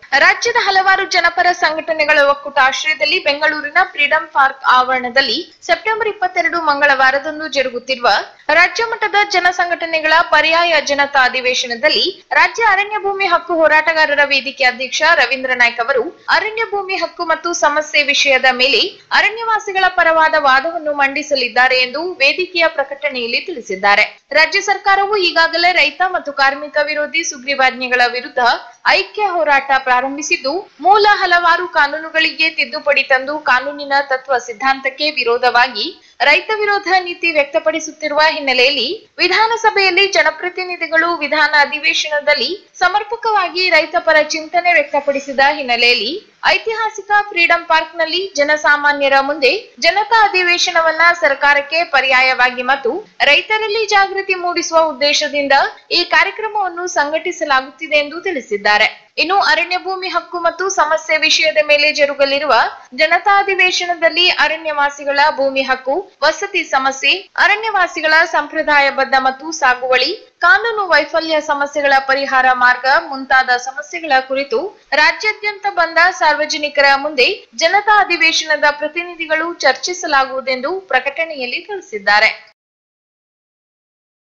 ರಾಜ್ಯದ ಹಲವಾರು ಜನಪರ ಸಂಘಟನೆಗಳ ಒಕ್ಕೂಟ ಆಶ್ರಯದಲ್ಲಿ ಬೆಂಗಳೂರಿನ ಫ್ರೀಡಂ ಪಾರ್ಕ್ ಆವರಣದಲ್ಲಿ ಸೆಪ್ಟೆಂಬರ್ ಇಪ್ಪತ್ತೆರಡು ಮಂಗಳವಾರದಂದು ಜರುಗುತ್ತಿರುವ ರಾಜ್ಯ ಮಟ್ಟದ ಜನ ಸಂಘಟನೆಗಳ ಪರ್ಯಾಯ ಜನತಾ ಅಧಿವೇಶನದಲ್ಲಿ ರಾಜ್ಯ ಅರಣ್ಯ ಭೂಮಿ ಹಕ್ಕು ಹೋರಾಟಗಾರರ ವೇದಿಕೆ ಅಧ್ಯಕ್ಷ ರವೀಂದ್ರ ನಾಯ್ಕ್ ಅವರು ಅರಣ್ಯ ಭೂಮಿ ಹಕ್ಕು ಮತ್ತು ಸಮಸ್ಯೆ ವಿಷಯದ ಮೇಲೆ ಅರಣ್ಯವಾಸಿಗಳ ಪರವಾದ ವಾದವನ್ನು ಮಂಡಿಸಲಿದ್ದಾರೆ ಎಂದು ವೇದಿಕೆಯ ಪ್ರಕಟಣೆಯಲ್ಲಿ ತಿಳಿಸಿದ್ದಾರೆ ರಾಜ್ಯ ಸರ್ಕಾರವು ಈಗಾಗಲೇ ರೈತ ಮತ್ತು ಕಾರ್ಮಿಕ ವಿರೋಧಿ ಸುಗ್ರೀವಾಜ್ಞೆಗಳ ವಿರುದ್ಧ ಐಕ್ಯ ಹೋರಾಟ ಪ್ರಾರಂಭಿಸಿದ್ದು ಮೂಲ ಹಲವಾರು ಕಾನೂನುಗಳಿಗೆ ತಿದ್ದುಪಡಿ ತಂದು ಕಾನೂನಿನ ತತ್ವ ಸಿದ್ಧಾಂತಕ್ಕೆ ವಿರೋಧವಾಗಿ ರೈತ ವಿರೋಧ ನೀತಿ ವ್ಯಕ್ತಪಡಿಸುತ್ತಿರುವ ಹಿನ್ನೆಲೆಯಲ್ಲಿ ವಿಧಾನಸಭೆಯಲ್ಲಿ ಜನಪ್ರತಿನಿಧಿಗಳು ವಿಧಾನ ಅಧಿವೇಶನದಲ್ಲಿ ಸಮರ್ಪಕವಾಗಿ ರೈತ ಪರ ಚಿಂತನೆ ವ್ಯಕ್ತಪಡಿಸಿದ ಹಿನ್ನೆಲೆಯಲ್ಲಿ ಐತಿಹಾಸಿಕ ಫ್ರೀಡಂ ಪಾರ್ಕ್ನಲ್ಲಿ ಜನಸಾಮಾನ್ಯರ ಮುಂದೆ ಜನತಾ ಅಧಿವೇಶನವನ್ನ ಸರ್ಕಾರಕ್ಕೆ ಪರ್ಯಾಯವಾಗಿ ಮತ್ತು ರೈತರಲ್ಲಿ ಜಾಗೃತಿ ಮೂಡಿಸುವ ಉದ್ದೇಶದಿಂದ ಈ ಕಾರ್ಯಕ್ರಮವನ್ನು ಸಂಘಟಿಸಲಾಗುತ್ತಿದೆ ಎಂದು ತಿಳಿಸಿದ್ದಾರೆ ಇನ್ನು ಅರಣ್ಯ ಭೂಮಿ ಹಕ್ಕು ಮತ್ತು ಸಮಸ್ಯೆ ವಿಷಯದ ಮೇಲೆ ಜರುಗಲಿರುವ ಜನತಾ ಅಧಿವೇಶನದಲ್ಲಿ ಅರಣ್ಯವಾಸಿಗಳ ಭೂಮಿ ಹಕ್ಕು ವಸತಿ ಸಮಸ್ಯೆ ಅರಣ್ಯವಾಸಿಗಳ ಸಂಪ್ರದಾಯಬದ್ಧ ಮತ್ತು ಸಾಗುವಳಿ ಕಾನೂನು ವೈಫಲ್ಯ ಸಮಸ್ಯೆಗಳ ಪರಿಹಾರ ಮಾರ್ಗ ಮುಂತಾದ ಸಮಸ್ಯೆಗಳ ಕುರಿತು ರಾಜ್ಯಾದ್ಯಂತ ಬಂದ ಸಾರ್ವಜನಿಕರ ಮುಂದೆ ಜನತಾ ಅಧಿವೇಶನದ ಪ್ರತಿನಿಧಿಗಳು ಚರ್ಚಿಸಲಾಗುವುದೆಂದು ಪ್ರಕಟಣೆಯಲ್ಲಿ ತಿಳಿಸಿದ್ದಾರೆ